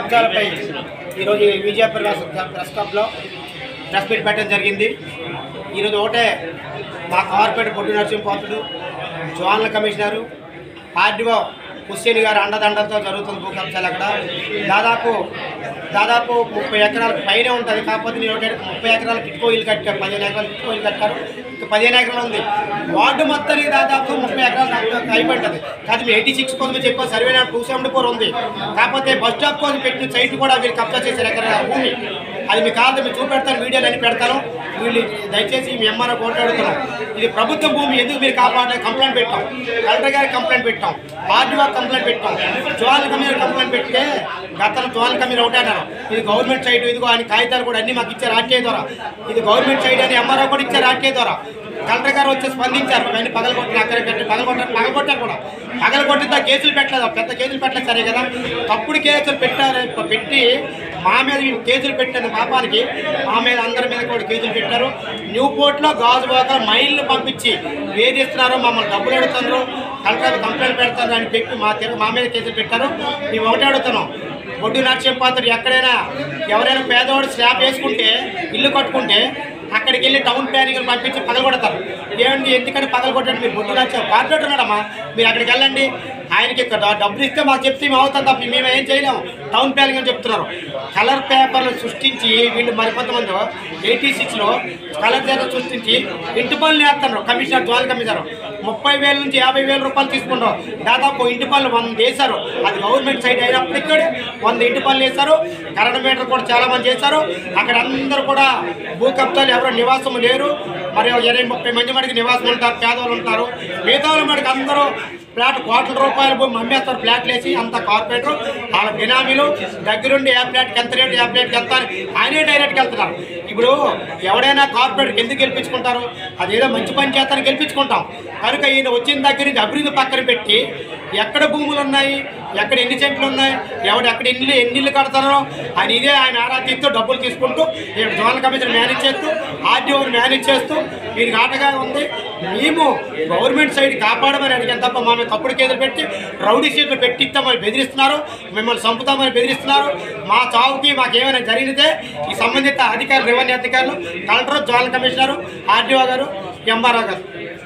కబ్జాలపై ఈరోజు ఈ విజయపురం ప్రెస్ క్లబ్లో ప్రెస్ మీట్ పెట్టడం జరిగింది ఈరోజు ఒకటే మా కార్పొరేట్ పొట్టు Narasimhapatrudu zonal commissioner RDO Hussain గారు అండదండలతో జరుగుతుంది భూ కబ్జాలు అక్కడ దాదాపు దాదాపు ముప్పై ఎకరాలకు పైనే ఉంటుంది కాకపోతే నేను ఒకటి ముప్పై ఎకరాలకు ఇటుకో ఇల్లు కట్టారు పదిహేను ఎకరాలు ఇటుకో ఇల్లు కట్టారు ఇంకా పదిహేను ఎకరాలు ఉంది వార్డు మొత్తానికి దాదాపు ముప్పై ఎకరాలు దాకా అయిపోయింటుంది కాదు మేము ఎయిటీ సిక్స్ కోసం చెప్పాం సర్వే టూ సెవెంటీ ఫోర్ ఉంది కాకపోతే బస్ స్టాప్ కోసం పెట్టిన సైట్ కూడా వీళ్ళు కబ్జా చేశారు ఎకరా భూమి అది మీకు కాదు మీరు చూపెడతాను వీడియోలు అన్ని పెడతాను వీళ్ళు దయచేసి మీ ఎంఆర్ఓ కోట్లాడుతున్నాం ఇది ప్రభుత్వ భూమి ఎందుకు మీరు కాపాడే కంప్లైంట్ పెట్టాం కలెక్టర్ గారికి కంప్లైంట్ పెట్టాం ఆర్డీఓ కంప్లైంట్ పెట్టాం జోనల్ కమిషనర్ కంప్లైంట్ పెడితే గతంలో జోనల్ కమిషనర్ ఒకటే అన్నారు ఇది గవర్నమెంట్ సైట్ ఇదిగో అని కాగితాలు కూడా అన్ని మాకు ఇచ్చారు ఆర్టీఐ ద్వారా ఇది గవర్నమెంట్ సైట్ అని ఎంఆర్ఓ కూడా ఇచ్చారు ఆర్టీఐ ద్వారా కలెక్టర్ గారు వచ్చి స్పందించారు అవన్నీ పగలగొట్టిన అక్కడ పెట్టి పగలగొట్టారు పగలగొట్టారు కూడా పగలగొట్టిన కేసులు పెట్టలేదు పెద్ద కేసులు పెట్టలేదు సరే కదా తప్పుడు కేసులు పెట్టారు పెట్టి మా మీద వీళ్ళు కేసులు పెట్టిన పాపానికి మా మీద అందరి మీద కూడా కేసులు పెట్టారు న్యూ పోర్ట్లో గాజు బాకలు మైళ్ళు పంపించి వేధిస్తున్నారు మమ్మల్ని డబ్బులు అడుగుతున్నారు కలెక్టర్ కంప్లైంట్ పెడతారు అని చెప్పి మా తిరుగు మా మీద కేసులు పెట్టారు మేము ఒకటే అడుగుతున్నాం బొడ్డు నరసింహ పాత్రుడు ఎక్కడైనా ఎవరైనా పేదవాడు స్లాబ్ వేసుకుంటే ఇల్లు కట్టుకుంటే అక్కడికి వెళ్ళి టౌన్ ప్లానింగ్ పంపించి పగలగొడతారు ఏమండి ఎందుకని పగలగొట్టండి మీరు బొడ్డు నచ్చ కార్పొరేటర్ ఉన్నాడమ్మా మీరు అక్కడికి వెళ్ళండి ఆయనకి ఇక్కడ డబ్బులు ఇస్తే మాకు చెప్తే మేము అవుతాం తప్ప మేము ఏం చేయలేము టౌన్ ప్లానింగ్ అని చెప్తున్నారు కలర్ పేపర్లు సృష్టించి వీళ్ళు మరి కొంతమంది ఎయిటీ సిక్స్లో కలర్ పేపర్ సృష్టించి ఇంటి పనులు వేస్తున్నారు కమిషనర్ జోన్ కమిషనర్ ముప్పై వేల నుంచి యాభై వేల రూపాయలు తీసుకుంటారు దాదాపు ఇంటి పనులు వంద వేశారు అది గవర్నమెంట్ సైడ్ అయినప్పటికీ కూడా వంద ఇంటి పనులు వేశారు కరెంట్ మీటర్ కూడా చాలా మంది చేశారు అక్కడ అందరూ కూడా భూ కబ్జాలు ఎవరు నివాసం లేరు మరి ఇరవై ముప్పై మంది మటుకు నివాసం ఉంటారు పేదవాళ్ళు ఉంటారు పేదవాళ్ళ మటుకు అందరూ ఫ్లాట్ కోట్ల రూపాయలు భూమి అమ్మేస్తారు ఫ్లాట్లు వేసి అంత కార్పొరేటర్ వాళ్ళ బినామీలు దగ్గరుండి ఏ ఫ్లాట్కి ఎంత రేటు ఏ ఫ్లాట్కి ఎంత అని ఆయనే డైరెక్ట్కి వెళ్తున్నారు ఇప్పుడు ఎవడైనా కార్పొరేట్కి ఎందుకు గెలిపించుకుంటారు అదేదో మంచి పని చేస్తారని గెలిపించుకుంటాం కనుక ఈయన వచ్చిన దగ్గర నుంచి అభివృద్ధి పక్కన పెట్టి ఎక్కడ భూములు ఉన్నాయి ఎక్కడ ఎన్ని చెట్లు ఉన్నాయి ఎవడు ఎక్కడ ఎన్ని ఎన్ని ఇల్లు కడతారో ఆయన ఇదే ఆయన ఆరా తీస్తూ డబ్బులు తీసుకుంటూ ఇక్కడ జోనల్ కమిషన్ మేనేజ్ చేస్తూ ఆర్టీఓని మేనేజ్ చేస్తూ వీరికి ఆటగా ఉంది మేము గవర్నమెంట్ సైడ్ కాపాడమని అడిగాం తప్ప మా మీద తప్పుడు కేసులు పెట్టి రౌడీ సీట్లు పెట్టిస్తామని బెదిరిస్తున్నారు మిమ్మల్ని చంపుతామని బెదిరిస్తున్నారు మా చావుకి మాకేమైనా జరిగితే ఈ సంబంధిత అధికారులు రెవెన్యూ అధికారులు కలెక్టర్ జోనల్ కమిషనరు ఆర్డీఓ గారు ఎంఆర్ఓ గారు